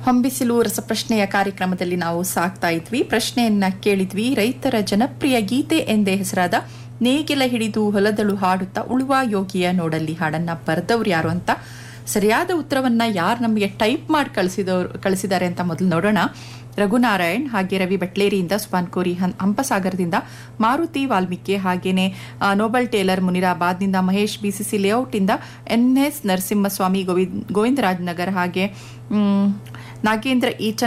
ಹೊಂಬಿಸಿಲು ರಸಪ್ರಶ್ನೆಯ ಕಾರ್ಯಕ್ರಮದಲ್ಲಿ ನಾವು ಸಾಕ್ತಾ ಇದ್ವಿ ಪ್ರಶ್ನೆಯನ್ನ ಕೇಳಿದ್ವಿ ರೈತರ ಜನಪ್ರಿಯ ಗೀತೆ ಎಂದೇ ಹೆಸರಾದ ನೇಗಿಲ ಹಿಡಿದು ಹೊಲದಳು ಹಾಡುತ್ತಾ ಉಳುವ ಯೋಗಿಯ ನೋಡಲ್ಲಿ ಹಾಡನ್ನ ಬರೆದವ್ರು ಯಾರು ಅಂತ ಸರಿಯಾದ ಉತ್ತರವನ್ನ ಯಾರು ನಮಗೆ ಟೈಪ್ ಮಾಡಿ ಕಳಿಸಿದವರು ಕಳಿಸಿದ್ದಾರೆ ಅಂತ ಮೊದಲು ನೋಡೋಣ ರಘುನಾರಾಯಣ್ ಹಾಗೆ ರವಿ ಬೆಟ್ಲೇರಿಯಿಂದ ಸುಪಾನ್ ಕೋರಿ ಹನ್ ಹಂಪಸಾಗರದಿಂದ ಮಾರುತಿ ವಾಲ್ಮೀಕಿ ಹಾಗೇನೆ ಆ, ನೋಬಲ್ ಟೇಲರ್ ಮುನಿರಾಬಾದ್ನಿಂದ ಮಹೇಶ್ ಬಿಸಿಸಿ ಲೇಔಟಿಂದ ಎನ್ ಎಸ್ ನರಸಿಂಹಸ್ವಾಮಿ ಗೋವಿಂದ್ ಗೋವಿಂದರಾಜ್ ನಗರ್ ಹಾಗೆ ಮ್, ನಾಗೇಂದ್ರ ಈ